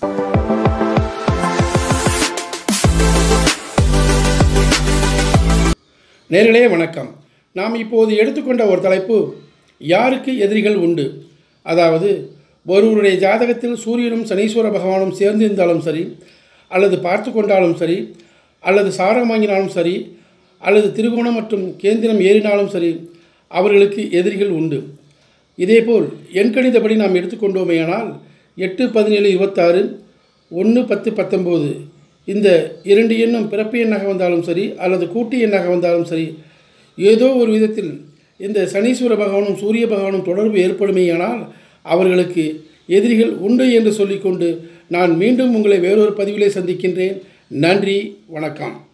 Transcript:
நேர்களே வணக்கம் நாம் இப்போது எடுத்துக்கொண்ட ஒரு தலைப்பு யாருக்கு எதிரிகள் உண்டு அதாவது ஒருவருடைய ஜாதகத்தில் சூரியனும் சனீஸ்வர பகவானும் சேர்ந்து இருந்தாலும் சரி அல்லது பார்த்து கொண்டாலும் சரி அல்லது சாரம் வாங்கினாலும் சரி அல்லது திருகோணம் மற்றும் கேந்திரம் ஏறினாலும் சரி அவர்களுக்கு எதிரிகள் உண்டு இதேபோல் எண்கணிதப்படி நாம் எடுத்துக்கொண்டோமேயானால் எட்டு பதினேழு இருபத்தாறு ஒன்று பத்து பத்தொம்போது இந்த இரண்டு எண்ணும் பிறப்பு எண்ணாக வந்தாலும் சரி அல்லது கூட்டு எண்ணாக வந்தாலும் சரி ஏதோ ஒரு விதத்தில் இந்த சனீஸ்வர பகவானும் சூரிய பகவானும் தொடர்பு ஏற்படுமேயானால் அவர்களுக்கு எதிரிகள் உண்டு என்று சொல்லிக்கொண்டு நான் மீண்டும் உங்களை வேறொரு பதிவிலே சந்திக்கின்றேன் நன்றி வணக்கம்